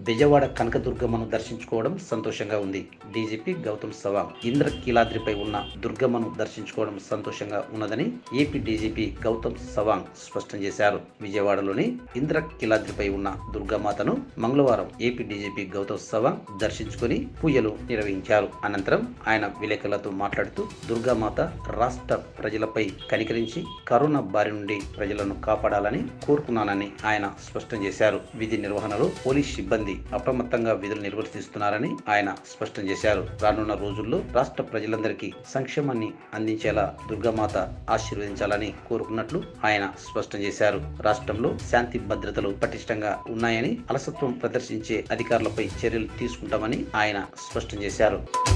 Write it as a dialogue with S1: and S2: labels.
S1: విజయవాడ కనకదుర్గమ్మను దర్శించుకోవడం సంతోషంగా ఉంది డీజీపీ గౌతమ్ సవాంగ్ ఇంద్రకీలాద్రిపై ఉన్న దుర్గమ్మను దర్శించుకోవడం సంతోషంగా ఉన్నదని ఏపీ డీజీపీ గౌతమ్ సవాంగ్ స్పష్టం చేశారు విజయవాడలోని ఇంద్రకీలాద్రిపై ఉన్న దుర్గామాతను మంగళవారం ఏపీ డీజీపీ గౌతమ్ సవాంగ్ దర్శించుకుని పూజలు నిర్వహించారు అనంతరం ఆయన విలేకరులతో మాట్లాడుతూ దుర్గామాత రాష్ట్ర ప్రజలపై కనికరించి కరోనా బారి నుండి ప్రజలను కాపాడాలని కోరుకున్నానని ఆయన స్పష్టం చేశారు విధి నిర్వహణలో పోలీస్ సిబ్బంది అప్రమత్తంగా విధులు నిర్వర్తిస్తున్నారని ఆయన స్పష్టం చేశారు రానున్న రోజుల్లో రాష్ట్ర ప్రజలందరికీ సంక్షేమాన్ని అందించేలా దుర్గామాత ఆశీర్వదించాలని కోరుకున్నట్లు ఆయన స్పష్టం చేశారు రాష్ట్రంలో శాంతి భద్రతలు పటిష్టంగా ఉన్నాయని అలసత్వం ప్రదర్శించే అధికారులపై చర్యలు తీసుకుంటామని ఆయన స్పష్టం చేశారు